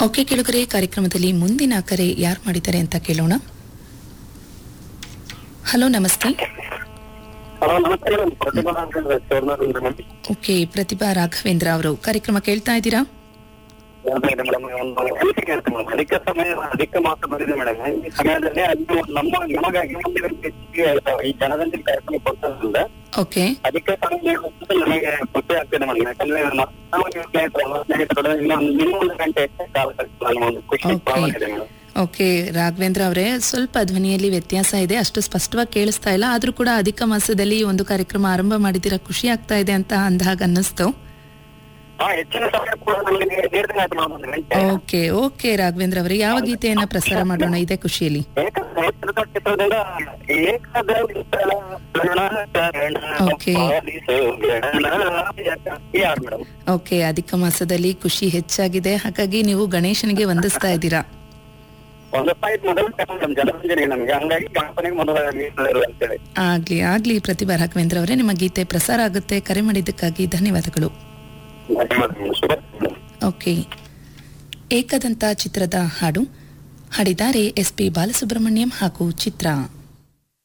Okay ಕೇಳುಗರೆ ಕಾರ್ಯಕ್ರಮದಲ್ಲಿ ಮುಂದಿನ ಕರೆ ಯಾರು ಮಾಡಿದ್ದಾರೆ ಅಂತ ಕೇಳೋಣ ಹಲೋ ನಮಸ್ತೆ ಹಲೋ ನಮಸ್ತೆ ಮೇಡಮ್ ಪ್ರತಿಭಾ ಅಂತ ಚೌರ್ನೂರಿಂದ ಮೇಡಮ್ ಓಕೆ ಪ್ರತಿಭಾ ರಾಘವೇಂದ್ರ ಅವರು ಕಾರ್ಯಕ್ರಮ ಕೇಳ್ತಾ ಇದ್ದೀರಾ ಮೇಡಮ್ ಒಂದು ಅನಿಸಿಕೆ ಇರುತ್ತೆ ಮೇಡಮ್ ಅಧಿಕ ಸಮಯ ಅಧಿಕ ಮಾತ್ರ ಬಂದಿದೆ ಮೇಡಮ್ ಈ ಸಮಯದಲ್ಲಿ ಅದು ನಮ್ಮ ನಮಗಾಗಿ ಒಂದು ಹೆಚ್ಚಿಗೆ ಹೇಳ್ತಾವೆ ಈ ಜನದಂತೆ ಕಾರ್ಯಕ್ರಮ ಕೊಡ್ತದ್ರಿಂದ ಓಕೆ ಅಧಿಕ ಸಮಯ ಕೊಟ್ಟು ನಮಗೆ ಖುಷಿ ಆಗ್ತದೆ ಮೇಡಮ್ ಯಾಕಂದ್ರೆ ನಮ್ಮ ಸ್ನೇಹಿತರು ಸ್ನೇಹಿತರು ಇನ್ನೊಂದು ಇನ್ನೊಂದು ಗಂಟೆ ಹೆಚ್ಚು ಕಾಲ ಕಳಿಸ್ತಾರೆ ಅನ್ನೋ ಒಂದು ಖುಷಿ Okay. ಭಾವನೆ ಇದೆ ಮೇಡಮ್ ಓಕೆ ರಾಘವೇಂದ್ರ ಅವರೇ ಸ್ವಲ್ಪ ಧ್ವನಿಯಲ್ಲಿ ವ್ಯತ್ಯಾಸ ಇದೆ ಅಷ್ಟು ಸ್ಪಷ್ಟವಾಗಿ ಕೇಳಿಸ್ತಾ ಇಲ್ಲ ಆದ್ರೂ ಕೂಡ ಅಧಿಕ ಮಾಸದಲ್ಲಿ ಈ ಒಂದು ಕಾರ್ಯಕ್ರಮ ಆರಂಭ ಮಾಡಿದ್ದೀರಾ ಖುಷಿ ಆಗ್ತಾ ಇದೆ ಅಂತ ಅಂದಾಗ ಅನ್ನಿಸ್ತು ಹಾ ಹೆಚ್ಚಿನ ಸಮಯ ಕೂಡ ನಮಗೆ ನೀಡಿದಂಗೆ ಆಯ್ತು ಮೇಡಮ್ ಒಂದು ಗಂಟೆ ಓಕೆ ಓಕೆ ರಾಘವೇಂದ್ರ ಅವರೇ ಯಾವ ಗೀತೆಯನ್ನ ಪ್ರಸಾರ ಮಾಡೋಣ ಇದೇ ಖುಷಿಯಲ್ಲಿ ಏಕದ ಚಿತ್ರದಿಂದ ಏಕದ ವಿಠಲ ಕರುಣಾಕರಣ Okay. ಪಾಲಿಸು ಗಣನಾಯಕ. ಯಾರು ಮೇಡಮ್ ಓಕೆ ಅಧಿಕ ಮಾಸದಲ್ಲಿ ಖುಷಿ ಹೆಚ್ಚಾಗಿದೆ ಹಾಗಾಗಿ ನೀವು ಗಣೇಶನಿಗೆ ವಂದಿಸ್ತಾ ಇದ್ದೀರಾ ಒಂದು ಫೈಟ್ ಮೊದಲು ಮೇಡಮ್ ಜನರಂಜನೆ ನಮ್ಗೆ ಹಂಗಾಗಿ ಗಣಪನಿಗೆ ಮೊದಲ ಮೀಸಲಿರು ಅಂತೇಳಿ ಆಗ್ಲಿ ಆಗ್ಲಿ ಪ್ರತಿಭಾ ರಾಘವೇಂದ್ರ ಅವರೇ ನಿಮ್ಮ ಗೀತೆ ಪ್ರಸಾರ ಆಗುತ್ತೆ ಕರೆ ಮಾಡಿದ್ದಕ್ಕಾಗಿ ಧನ್ಯವಾದಗಳು ಧನ್ಯವಾದಗಳು ಶುಭ ಮೇಡಮ್ ಓಕೆ ಏಕದಂತ ಚಿತ್ರದ ಹಾಡು ಹಾಡಿದ್ದಾರೆ ಎಸ್ ಪಿ ಬಾಲಸುಬ್ರಹ್ಮಣ್ಯಂ ಹಾಗೂ ಚಿತ್ರ